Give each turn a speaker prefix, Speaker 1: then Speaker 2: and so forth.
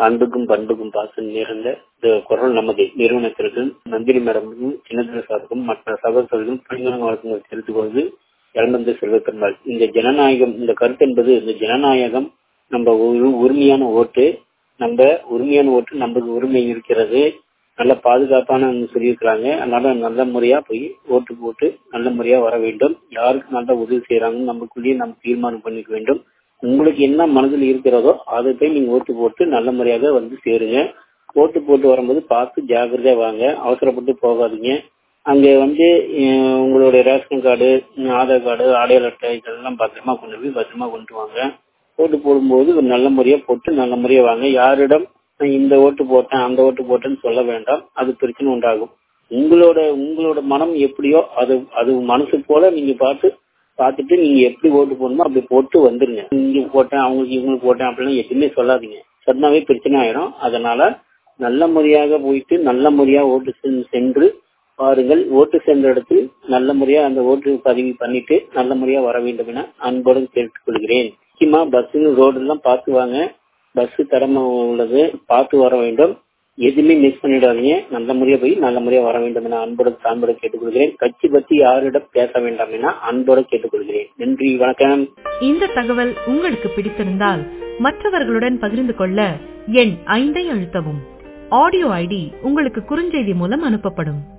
Speaker 1: அன்புக்கும் பண்புக்கும் பாசம் நிறைந்த இந்த குரல் நமது நிறுவனத்திற்கு நந்தினி மேடமும் சின்னத்திர சாருக்கும் மற்ற சகோதரர்களும் பணிகளும் வழக்கங்கள் தெரிந்து கொள்வது இளமந்த செல்வத்தன்பால் இந்த ஜனநாயகம் இந்த கருத்து என்பது இந்த ஜனநாயகம் நம்ம ஒரு உரிமையான ஓட்டு நம்ம உரிமையான ஓட்டு நமக்கு உரிமை இருக்கிறது நல்ல பாதுகாப்பான சொல்லியிருக்கிறாங்க அதனால நல்ல முறையா போய் ஓட்டு போட்டு நல்ல முறையா வர வேண்டும் யாருக்கு நல்ல உதவி செய்யறாங்கன்னு நமக்குள்ளேயே நம்ம தீர்மானம் பண்ணிக்க வேண்டும் உங்களுக்கு என்ன மனதில் இருக்கிறதோ அதை போய் நீங்க ஓட்டு போட்டு நல்ல முறையாக வந்து சேருங்க ஓட்டு போட்டு வரும்போது பார்த்து ஜாக்கிரதையா வாங்க அவசரப்பட்டு போகாதீங்க அங்க வந்து உங்களுடைய ரேஷன் கார்டு ஆதார் கார்டு அடையாள அட்டை இதெல்லாம் பத்திரமா கொண்டு போய் பத்திரமா கொண்டு வாங்க ஓட்டு போடும்போது ஒரு நல்ல முறையா போட்டு நல்ல முறையா வாங்க யாரிடம் இந்த ஓட்டு போட்டேன் அந்த ஓட்டு போட்டேன்னு சொல்ல வேண்டாம் அது பிரச்சனை உண்டாகும் உங்களோட உங்களோட மனம் எப்படியோ அது அது மனசு போல நீங்க பார்த்து பார்த்துட்டு நீங்க எப்படி ஓட்டு போடணுமோ அப்படி போட்டு வந்துருங்க இங்க போட்டேன் அவங்களுக்கு இவங்களுக்கு போட்டேன் அப்படின்னு எதுவுமே சொல்லாதீங்க சொன்னாவே பிரச்சனை ஆயிடும் அதனால நல்ல முறையாக போயிட்டு நல்ல முறையா ஓட்டு சென்று பாருங்கள் ஓட்டு சென்ற இடத்தில் நல்ல முறையா அந்த ஓட்டு பதிவு பண்ணிட்டு நல்ல முறையா வர வேண்டும் என அன்புடன் கேட்டுக்கொள்கிறேன் முக்கியமா பஸ் ரோடு எல்லாம் பார்த்து வாங்க பஸ் தரமா உள்ளது பார்த்து வர வேண்டும் எதுவுமே மிஸ் பண்ணிடாதீங்க நல்ல முறையா போய் நல்ல முறையா வர வேண்டும் என அன்போடு சான்போடு கேட்டுக்கொள்கிறேன் கட்சி பத்தி யாரிடம் பேச வேண்டாம் என அன்போடு கேட்டுக்கொள்கிறேன் நன்றி வணக்கம்
Speaker 2: இந்த தகவல் உங்களுக்கு பிடித்திருந்தால் மற்றவர்களுடன் பகிர்ந்து கொள்ள எண் ஐந்தை அழுத்தவும் ஆடியோ ஐடி உங்களுக்கு குறுஞ்செய்தி மூலம் அனுப்பப்படும்